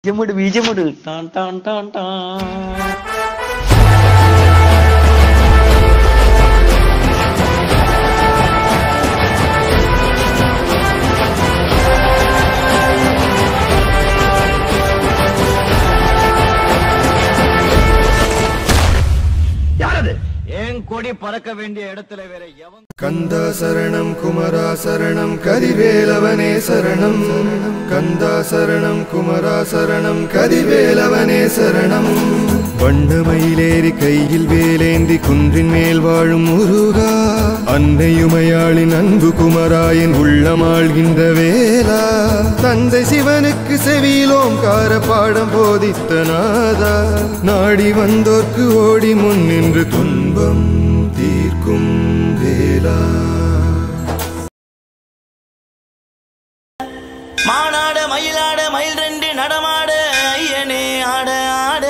ബീജമുട് ബീജമുട് ടാൻ ടാൻ ടാൻ ടാൻ என் கொடி பறக்க வேண்டிய இடத்துல வேற எவன் கந்தா சரணம் குமரா சரணம் கதிவேலவனே சரணம் கந்தா சரணம் குமரா சரணம் கதிவேலவனே சரணம் வண்ணமயிலேறி கையில் வேலேந்தி குன்றின் மேல் வாழும் முருகா அன்னையுமையாளின் அன்பு குமராயன் உள்ளமாழ்கின்ற வேலா தந்தை சிவனுக்கு செவியிலோம் கார பாடம் போதித்த நாதா நாடி வந்தோர்க்கு ஓடி முன் நின்று துன்பம் தீர்க்கும் வேலா மானாட மயிலாட மயில் ரெண்டு நடமாட ஐயனே ஆட ஆட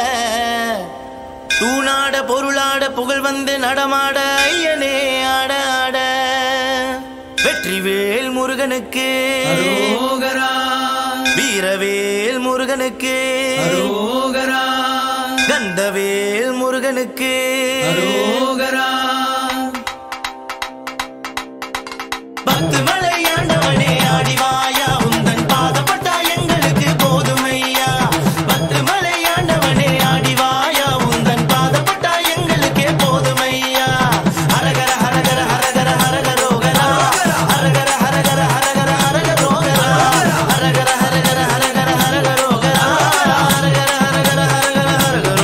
தூணாட பொருளாட புகழ் வந்து நடமாட ஐயனே ஆட ஆட வெற்றிவேல் முருகனுக்கு வீரவேல் முருகனுக்கு கந்தவேல் முருகனுக்கு பத்து மலையாண்டவனே ஆடிவாயா உந்தன் பாதப்பட்டா எங்களுக்கு போதுமையா பத்து மலையாண்டவனே ஆடிவாயா உந்தன் பாதப்பட்டா எங்களுக்கே போதுமையா ஹரகர ஹரகர ஹரகர ஹரகரோகரா ஹரகர ஹரகர ஹரகர ஹரகரோகரா ஹரகர ஹரகர ஹரகர ஹரகரோகரா ஹரகர ஹரகர ஹரகர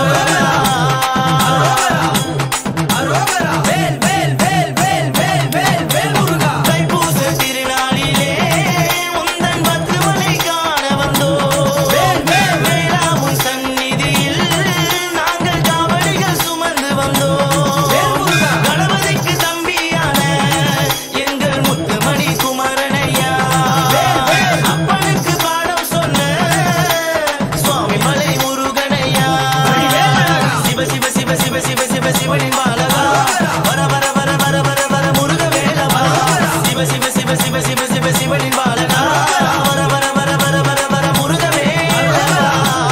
ஹரகரோகரா வேல் வேல் வேல் வேல் வேல் வேல் வேல் முருகா தைப்பூச திருநாளிலே உந்தன் பத்மலை காண வந்தோம் வேல் வேல் வேளாமுன் சந்நிதியில் நாங்கள் காவடிகள் சுமந்து வந்தோம் வேல் முருகா கணபதிக்கு தம்பியான எங்கள் முத்துமணி குமரனையா வேல் வேல் அப்பனுக்கு பாடம் சொன்ன சுவாமி மலை முருகனையா சிவ சிவ சிவ சிவ சிவ சிவ சிவனின் பாலகா வர வர வர வர வர வர முருக வேலவா சிவ சிவ சிவ சிவ சிவ சிவ சிவனின் பாலகா வர வர வர வர வர வர முருக வேலவா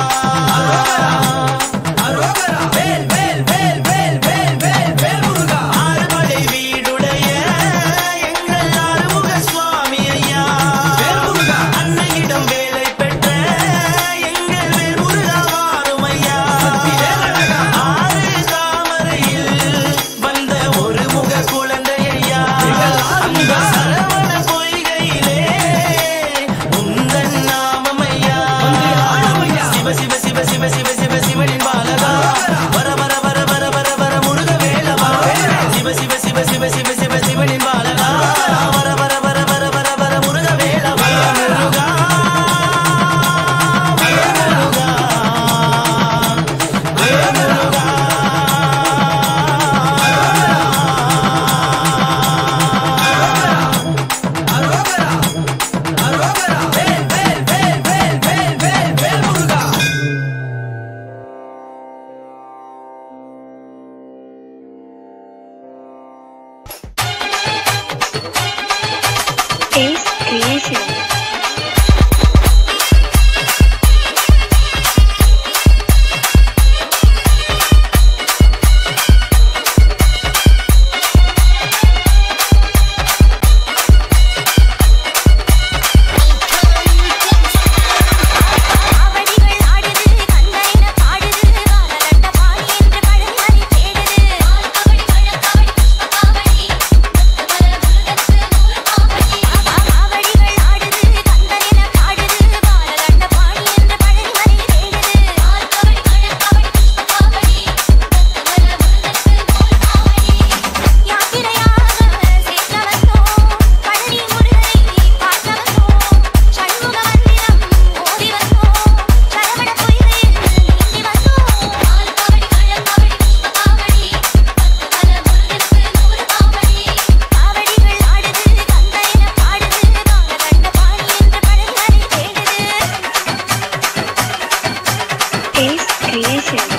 வேல் வேல் வேல் வேல் வேல் வேல் வேல் முருகா ஆறுபடை வீடுடைய எங்கள் ஆறுமுக சுவாமி ஐயா வேல் முருகா அன்னையிடம் வேலை பெற்ற எங்கள் வேல் முருகா வாரும் ஐயா ஆறு தாமரையில் வந்த ஒரு முக குழந்தை ஐயா அந்த சரவண பொய்கையிலே உந்தன் நாமம் ஐயா சிவ சிவ சிவ சிவ சிவ சிவ சிவனின் பாலகா வர வர வர வர வர வர முருக வேலவா சிவ சிவ சிவ சிவ சிவ சிவ சிவனின் பாலகா வர வர வர வர வர வர முருக வேலவா முருகா முருகா முருகா வேல் வேல் வேல் வேல் வேல் வேல் வேல் முருகா Ace Creation. ஆவடிகள் ஆடுது கந்தரின பாடுது வானலண்ட பாடி என்று பழங்கரை தேடுது ஆவடி பழக்காவடி புஷ்பகாவடி ஆவடிகள் ஆடுது கந்தரின பாடுது வானலண்ட பாடி என்று பழங்கரை தேடுது ஆவடி பழக்காவடி புஷ்பகாவடி யாத்திரையாக சேர்க்க வந்தோம் பழனி முருகனை பார்க்க வந்தோம் சண்முக மந்திரம் ஓதி வந்தோம் சரவண பொய்கையில் நீந்தி வந்தோம் ஆல்காவடி கள்ளக்காவடி புஷ்பகாவடி பத்துமல முருகனுக்கு நூறு காவடி காவடிகள் ஆடுது கந்தரின பாடுது வாங்க கண்ட பாடி என்று பழங்கரை தேடுது Ace Creation.